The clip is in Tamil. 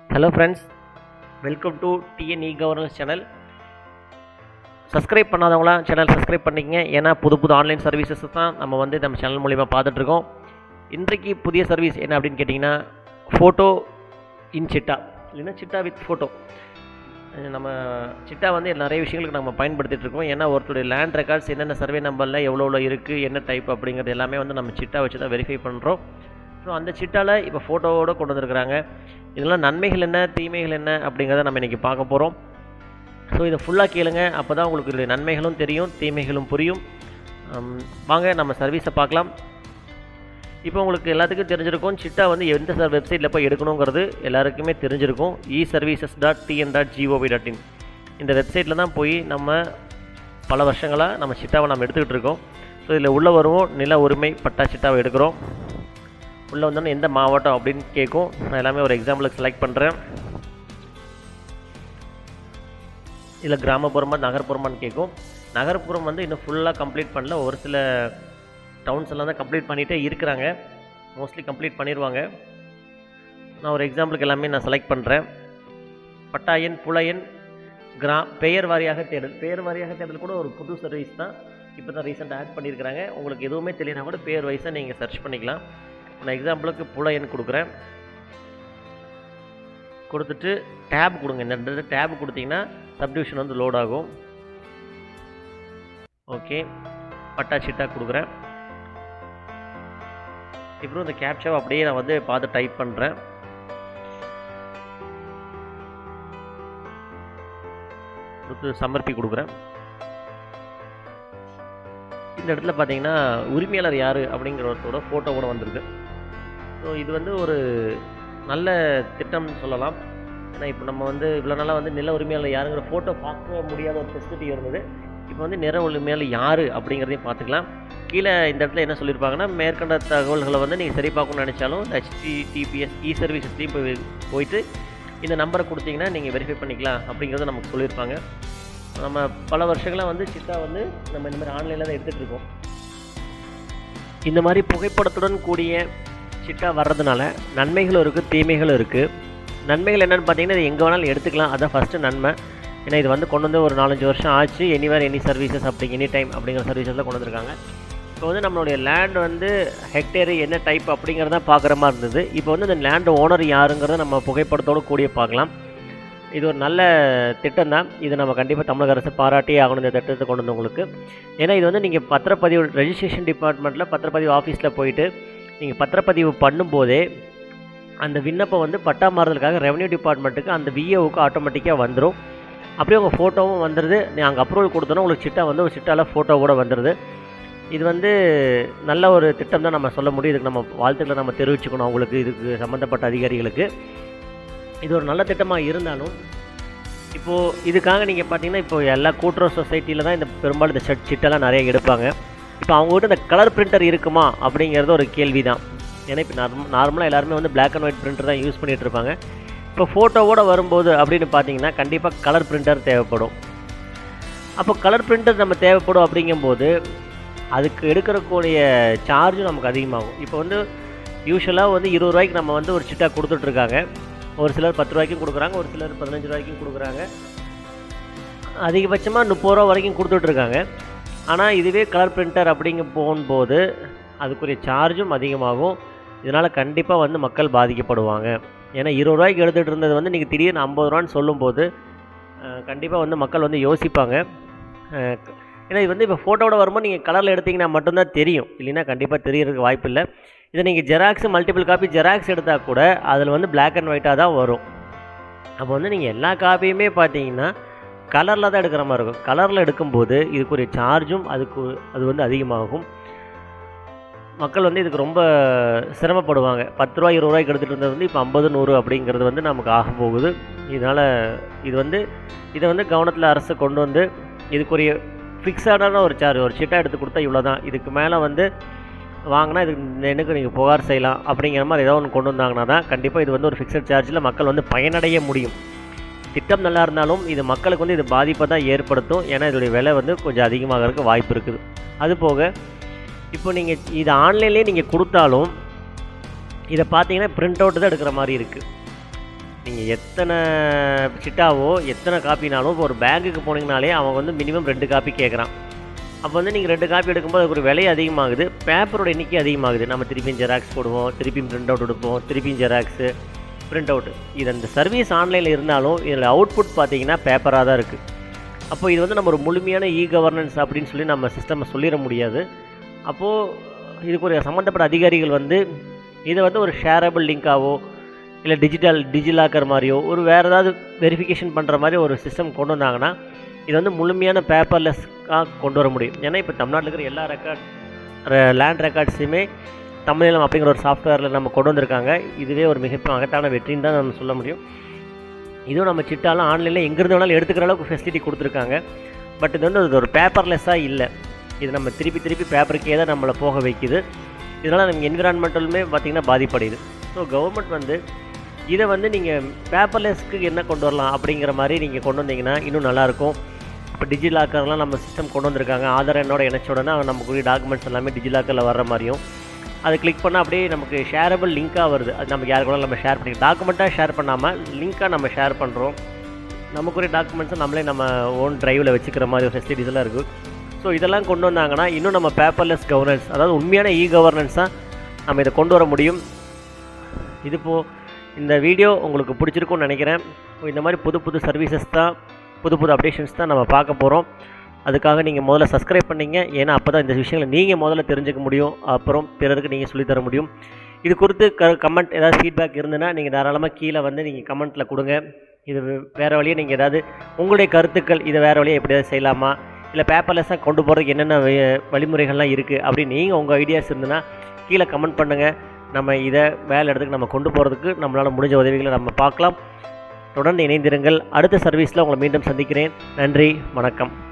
hello friends welcome to TNE governance channel subscribe பண்ணாதவங்களாம் சேனல் சப்ஸ்கிரைப் பண்ணிக்கங்க ஏன்னா புது புது ஆன்லைன் சர்வீசஸ் தான் நம்ம வந்து நம்ம சேனல் மூலிமா பார்த்துட்ருக்கோம் இன்றைக்கு புதிய சர்வீஸ் என்ன அப்படின்னு கேட்டிங்கன்னா ஃபோட்டோ இன் சிட்டா இல்லைன்னா சிட்டா வித் ஃபோட்டோ நம்ம சிட்டா வந்து நிறைய விஷயங்களுக்கு நம்ம பயன்படுத்திட்டு இருக்கோம் ஏன்னா ஒருத்தருடைய லேண்ட் ரெக்கார்ட்ஸ் என்னென்ன சர்வே நம்பரில் எவ்வளோ எவ்வளோ இருக்குது என்ன டைப் அப்படிங்கிறது எல்லாமே வந்து நம்ம சிட்டா வச்சு தான் வெரிஃபை பண்ணுறோம் ஸோ அந்த சிட்டாவில் இப்போ ஃபோட்டோவோடு கொண்டு வந்திருக்கிறாங்க இதெல்லாம் நன்மைகள் என்ன தீமைகள் என்ன அப்படிங்கிறத நம்ம இன்றைக்கி பார்க்க போகிறோம் ஸோ இதை ஃபுல்லாக கேளுங்க அப்போ தான் உங்களுக்கு இதோடைய நன்மைகளும் தெரியும் தீமைகளும் புரியும் ஹம், வாங்க நம்ம சர்வீஸை பார்க்கலாம் இப்போ உங்களுக்கு எல்லாத்துக்கும் தெரிஞ்சிருக்கும் சிட்டா வந்து எந்த சார் வெப்சைட்டில் போய் எடுக்கணுங்கிறது எல்லாருக்குமே தெரிஞ்சிருக்கும் e services dot TN dot GOV dot in இந்த வெப்சைட்டில் தான் போய் நம்ம பல வருஷங்களாக நம்ம சிட்டாவை நம்ம எடுத்துக்கிட்டு இருக்கோம் ஸோ இதில் உள்ள வருவோம் நில உரிமை பட்டா சிட்டாவை எடுக்கிறோம் உள்ளே வந்தோன்னே எந்த மாவட்டம் அப்படின்னு கேட்கும் நான் எல்லாமே ஒரு எக்ஸாம்பிளுக்கு செலக்ட் பண்ணுறேன் இதில் கிராமப்புறமா நகர்ப்புறமான்னு கேட்கும் நகர்ப்புறம் வந்து இன்னும் ஃபுல்லாக கம்ப்ளீட் பண்ணல ஒரு சில டவுன்ஸ் எல்லாம் தான் கம்ப்ளீட் பண்ணிகிட்டே இருக்கிறாங்க மோஸ்ட்லி கம்ப்ளீட் பண்ணிடுவாங்க நான் ஒரு எக்ஸாம்பிளுக்கு எல்லாமே நான் செலக்ட் பண்ணுறேன் பட்டாயன் புலையன் கிரா பெயர் வாரியாக தேடல் பெயர் வாரியாக தேடல் கூட ஒரு புது சர்வீஸ் தான் இப்போ தான் ரீசெண்டாக ஆட் பண்ணியிருக்கிறாங்க உங்களுக்கு எதுவுமே தெரியலனா கூட பேர் வைஸாக நீங்கள் சர்ச் பண்ணிக்கலாம் நான் எக்ஸாம்பிளுக்கு புலையன் கொடுக்குறேன் கொடுத்துட்டு டேப் கொடுங்க இந்த ரெண்டு டேப் கொடுத்தீங்கன்னா சப்டிவிஷன் வந்து லோட் ஆகும் ஓகே பட்டா சிட்டா கொடுக்குறேன் இப்போ இந்த கேப்சாவை அப்படியே நான் வந்து பார்த்து டைப் பண்ணுறேன் கொடுத்து சமர்ப்பி கொடுக்குறேன் இந்த இடத்துல பார்த்தீங்கன்னா உரிமையாளர் யார் அப்படிங்கிறவத்தோட ஃபோட்டோ கூட வந்திருக்கு ஸோ இது வந்து ஒரு நல்ல திட்டம்னு சொல்லலாம் ஏன்னா இப்போ நம்ம வந்து இவ்வளோ நாளாக வந்து நில உரிமையாளர் யாருங்கிற ஃபோட்டோ பார்க்க முடியாத ஒரு ஃபெசிலிட்டி இருந்தது இப்போ வந்து நில உரிமையாளர் யார் அப்படிங்கிறதையும் பார்த்துக்கலாம் கீழே இந்த இடத்துல என்ன சொல்லியிருப்பாங்கன்னா மேற்கண்ட தகவல்களை வந்து நீங்கள் சரி பார்க்கணும்னு நினச்சாலும் ஹெச்டிடிபிஎஸ் இ சர்வீசஸ்லேயும் போய் போயிட்டு இந்த நம்பரை கொடுத்தீங்கன்னா நீங்கள் வெரிஃபை பண்ணிக்கலாம் அப்படிங்கிறத நமக்கு சொல்லியிருப்பாங்க நம்ம பல வருஷங்களாக வந்து சிட்டா வந்து நம்ம இந்த மாதிரி ஆன்லைனில் தான் எடுத்துகிட்டு இருக்கோம் இந்த மாதிரி புகைப்படத்துடன் கூடிய சிட்டா வர்றதுனால நன்மைகளும் இருக்குது தீமைகளும் இருக்குது நன்மைகள் என்னென்னு பார்த்தீங்கன்னா இது எங்கே வேணாலும் எடுத்துக்கலாம் அதான் ஃபஸ்ட்டு நன்மை ஏன்னா இது வந்து கொண்டு வந்து ஒரு நாலஞ்சு வருஷம் ஆச்சு எனிவேர் எனி சர்வீசஸ் அப்படி எனி டைம் அப்படிங்கிற சர்வீசஸில் கொண்டு வந்திருக்காங்க இப்போ வந்து நம்மளுடைய லேண்ட் வந்து ஹெக்டேரு என்ன டைப் அப்படிங்கிறத பார்க்குற மாதிரி இருந்தது இப்போ வந்து இந்த லேண்ட் ஓனர் யாருங்கிறத நம்ம புகைப்படத்தோடு கூடிய பார்க்கலாம் இது ஒரு நல்ல திட்டம் தான் இது நம்ம கண்டிப்பாக தமிழக அரசு பாராட்டியே ஆகணும் இந்த திட்டத்தை கொண்டு வந்தவங்களுக்கு ஏன்னா இது வந்து நீங்கள் பத்திரப்பதிவு ரெஜிஸ்ட்ரேஷன் டிபார்ட்மெண்ட்டில் பத்திரப்பதிவு ஆஃபீஸில் போயிட்டு நீங்கள் பத்திரப்பதிவு பண்ணும்போதே அந்த விண்ணப்பம் வந்து பட்டா மாறுதலுக்காக ரெவன்யூ டிபார்ட்மெண்ட்டுக்கு அந்த விஏவுக்கு ஆட்டோமேட்டிக்காக வந்துடும் அப்படியே உங்கள் ஃபோட்டோவும் வந்துடுது நீங்கள் அப்ரூவல் கொடுத்தோன்னா உங்களுக்கு சிட்டா வந்து ஒரு சிட்டாவில் ஃபோட்டோவோட வந்துடுது இது வந்து நல்ல ஒரு திட்டம் தான் நம்ம சொல்ல முடியும் இதுக்கு நம்ம வாழ்த்துக்களை நம்ம தெரிவிச்சுக்கணும் அவங்களுக்கு இதுக்கு சம்மந்தப்பட்ட அதிகாரிகளுக்கு இது ஒரு நல்ல திட்டமாக இருந்தாலும் இப்போது இதுக்காக நீங்கள் பார்த்தீங்கன்னா இப்போ எல்லா கூட்டுறவு சொசைட்டியில் தான் இந்த பெரும்பாலும் இந்த செட் சிட்டெல்லாம் நிறைய எடுப்பாங்க இப்போ அவங்ககிட்ட இந்த கலர் பிரிண்டர் இருக்குமா அப்படிங்கிறது ஒரு கேள்வி தான் ஏன்னா இப்போ நார்மல் நார்மலாக எல்லாருமே வந்து Black அண்ட் ஒயிட் பிரிண்டர் தான் யூஸ் பண்ணிகிட்டு இருப்பாங்க இப்போ ஃபோட்டோவோட வரும்போது அப்படின்னு பார்த்தீங்கன்னா கண்டிப்பாக கலர் பிரிண்டர் தேவைப்படும் அப்போ கலர் பிரிண்டர் நம்ம தேவைப்படும் அப்படிங்கும்போது அதுக்கு எடுக்கிறக்கூடிய சார்ஜும் நமக்கு அதிகமாகும் இப்போ வந்து யூஸ்வலாக வந்து இருபது ரூபாய்க்கு நம்ம வந்து ஒரு சிட்டா கொடுத்துட்ருக்காங்க ஒரு சிலர் பத்து ரூபாய்க்கும் கொடுக்குறாங்க ஒரு சிலர் பதினஞ்சு ரூபாய்க்கும் கொடுக்குறாங்க அதிகபட்சமாக முப்பது ரூபா வரைக்கும் கொடுத்துட்ருக்காங்க ஆனால் இதுவே கலர் பிரிண்டர் அப்படிங்க போகும்போது அதுக்குரிய சார்ஜும் அதிகமாகும் இதனால் கண்டிப்பாக வந்து மக்கள் பாதிக்கப்படுவாங்க ஏன்னா இருபது ரூபாய்க்கு எடுத்துகிட்டு இருந்தது வந்து நீங்கள் திடீர்னு ஐம்பது ரூபான்னு சொல்லும்போது கண்டிப்பாக வந்து மக்கள் வந்து யோசிப்பாங்க அஹ், ஏன்னா இது வந்து இப்போ ஃபோட்டோவோட வரும்போது நீங்கள் கலரில் எடுத்தீங்கன்னா மட்டும்தான் தெரியும் இல்லைன்னா கண்டிப்பாக தெரியறதுக்கு வாய்ப்பு இல்லை இதை நீங்கள் ஜெராக்ஸ் மல்டிபிள் காப்பி ஜெராக்ஸ் எடுத்தால் கூட அதில் வந்து Black அண்ட் ஒயிட்டாக தான் வரும் அப்போ வந்து நீங்கள் எல்லா காப்பியுமே பார்த்தீங்கன்னா கலரில் தான் எடுக்கிற மாதிரி இருக்கும் கலரில் எடுக்கும்போது இதுக்குரிய சார்ஜும் அதுக்கு அது வந்து அதிகமாகும் மக்கள் வந்து இதுக்கு ரொம்ப சிரமப்படுவாங்க பத்து ரூபா இருபது ரூபாய்க்கு எடுத்துகிட்டு இருந்தது வந்து இப்போ ஐம்பது நூறு அப்படிங்கிறது வந்து நமக்கு ஆக போகுது இதனால் இது வந்து இதை வந்து கவனத்தில் அரசு கொண்டு வந்து இதுக்குரிய ஃபிக்ஸடான ஒரு சார்ஜ் ஒரு சிட்டா எடுத்து கொடுத்தா இவ்வளோ தான் இதுக்கு மேலே வந்து வாங்கினா இதுக்கு இந்த எண்ணுக்கு நீங்கள் புகார் செய்யலாம் அப்படிங்கிற மாதிரி ஏதோ ஒன்று கொண்டு வந்தாங்கன்னா தான் கண்டிப்பாக இது வந்து ஒரு ஃபிக்ஸட் சார்ஜில் மக்கள் வந்து பயனடைய முடியும் திட்டம் நல்லா இருந்தாலும் இது மக்களுக்கு வந்து இது பாதிப்பை தான் ஏற்படுத்தும் ஏன்னா இதோடைய விலை வந்து கொஞ்சம் அதிகமாகிறதுக்கு வாய்ப்பு இருக்குது அது போக இப்போ நீங்கள் இது ஆன்லைன்லேயே நீங்கள் கொடுத்தாலும் இதை பார்த்தீங்கன்னா பிரிண்ட் அவுட் தான் எடுக்கிற மாதிரி இருக்குது நீங்கள் எத்தனை சிட்டாவோ எத்தனை காப்பினாலும் இப்போ ஒரு பேங்க்குக்கு போனீங்கனாலே அவங்க வந்து மினிமம் ரெண்டு காப்பி கேட்குறான் அப்போ வந்து நீங்கள் ரெண்டு காப்பி எடுக்கும்போது அதுக்கு ஒரு விலை அதிகமாகுது பேப்பரோட எண்ணிக்கை அதிகமாகுது நம்ம திருப்பியும் ஜெராக்ஸ் போடுவோம் திருப்பியும் பிரிண்ட் அவுட் எடுப்போம் திருப்பியும் ஜெராக்ஸு பிரிண்ட் அவுட் இது அந்த சர்வீஸ் ஆன்லைனில் இருந்தாலும் இதில் அவுட்புட் பார்த்தீங்கன்னா பேப்பராக தான் இருக்குது அப்போ இது வந்து நம்ம ஒரு முழுமையான இ கவர்னன்ஸ் அப்படின்னு சொல்லி நம்ம சிஸ்டமை சொல்லிட முடியாது அப்போது இதுக்கு ஒரு சம்மந்தப்பட்ட அதிகாரிகள் வந்து இதை வந்து ஒரு ஷேரபிள் லிங்காவோ இல்லை டிஜிட்டல் டிஜிலாக்கர் மாதிரியோ ஒரு வேறு ஏதாவது வெரிஃபிகேஷன் பண்ணுற மாதிரி ஒரு சிஸ்டம் கொண்டு வந்தாங்கன்னா இது வந்து முழுமையான பேப்பர்லெஸ்ஸாக கொண்டு வர முடியும் ஏன்னா இப்போ தமிழ்நாட்டில் இருக்கிற எல்லா ரெக்கார்ட் லேண்ட் ரெக்கார்ட்ஸையுமே தமிழீழம் அப்படிங்கிற ஒரு சாஃப்ட்வேரில் நம்ம கொண்டு வந்திருக்காங்க இதுவே ஒரு மிக மகத்தான வெற்றின்னு தான் நம்ம சொல்ல முடியும் இதுவும் நம்ம சிட்டாலும் ஆன்லைனில் எங்கேருந்து வேணாலும் எடுத்துக்கிற அளவுக்கு ஃபெசிலிட்டி கொடுத்துருக்காங்க பட் இது வந்து அது ஒரு பேப்பர்லெஸ்ஸாக இல்லை இது நம்ம திருப்பி திருப்பி பேப்பருக்கே தான் நம்மளை போக வைக்குது இதனால் நம்ம என்விரான்மெண்டலுமே பார்த்திங்கன்னா பாதிப்படையுது ஸோ கவர்மெண்ட் வந்து இதை வந்து நீங்கள் பேப்பர்லெஸ்க்கு என்ன கொண்டு வரலாம் அப்படிங்கிற மாதிரி நீங்கள் கொண்டு வந்தீங்கன்னா இன்னும் நல்லாயிருக்கும் இப்போ டிஜிலாக்கர்லாம் நம்ம சிஸ்டம் கொண்டு வந்திருக்காங்க ஆதார் எண்ணோட இணைச்ச உடனே நமக்குரிய டாக்குமெண்ட்ஸ் எல்லாமே டிஜிலாக்கரில் வர்ற மாதிரியும் அதை கிளிக் பண்ணால் அப்படியே நமக்கு ஷேரபிள் லிங்காக வருது அது நமக்கு யாரு கூட நம்ம ஷேர் பண்ணி டாக்குமெண்ட்டாக ஷேர் பண்ணாமல் லிங்காக நம்ம ஷேர் பண்ணுறோம் நமக்குரிய டாக்குமெண்ட்ஸை நம்மளே நம்ம ஓன் டிரைவில் வச்சுக்கிற மாதிரி ஒரு ஃபெசிலிட்டிஸ் எல்லாம் இருக்குது ஸோ இதெல்லாம் கொண்டு வந்தாங்கன்னா இன்னும் நம்ம பேப்பர்லெஸ் கவர்னன்ஸ் அதாவது உண்மையான இ கவர்னன்ஸாக நம்ம இதை கொண்டு வர முடியும் இது போ இந்த வீடியோ உங்களுக்கு பிடிச்சிருக்கும்னு நினைக்கிறேன் இந்த மாதிரி புது புது சர்வீசஸ் தான் புது புது அப்டேஷன்ஸ் தான் நம்ம பார்க்க போகிறோம் அதுக்காக நீங்கள் முதல்ல சப்ஸ்கிரைப் பண்ணீங்க ஏன்னா அப்போ தான் இந்த விஷயங்களை நீங்கள் முதல்ல தெரிஞ்சுக்க முடியும் அப்புறம் பிறருக்கு நீங்கள் சொல்லித்தர முடியும் இது குறித்து க கமெண்ட் ஏதாவது ஃபீட்பேக் இருந்ததுன்னா நீங்கள் தாராளமாக கீழே வந்து நீங்கள் கமெண்ட்டில் கொடுங்க இது வேறு வழியே நீங்கள் ஏதாவது உங்களுடைய கருத்துக்கள் இதை வேறு வழியாக எப்படியாவது செய்யலாமா இல்லை பேப்பர்லெஸ்ஸாக கொண்டு போகிறதுக்கு என்னென்ன வழி- வழிமுறைகள்லாம் இருக்குது அப்படின்னு நீங்கள் உங்கள் ஐடியாஸ் இருந்ததுன்னா கீழே கமெண்ட் பண்ணுங்கள் நம்ம இதை வேலை இடத்துக்கு நம்ம கொண்டு போகிறதுக்கு நம்மளால் முடிஞ்ச உதவிகளை நம்ம பார்க்கலாம் தொடர்ந்து இணைந்திருங்கள் அடுத்த சர்வீஸில் உங்களை மீண்டும் சந்திக்கிறேன் நன்றி வணக்கம்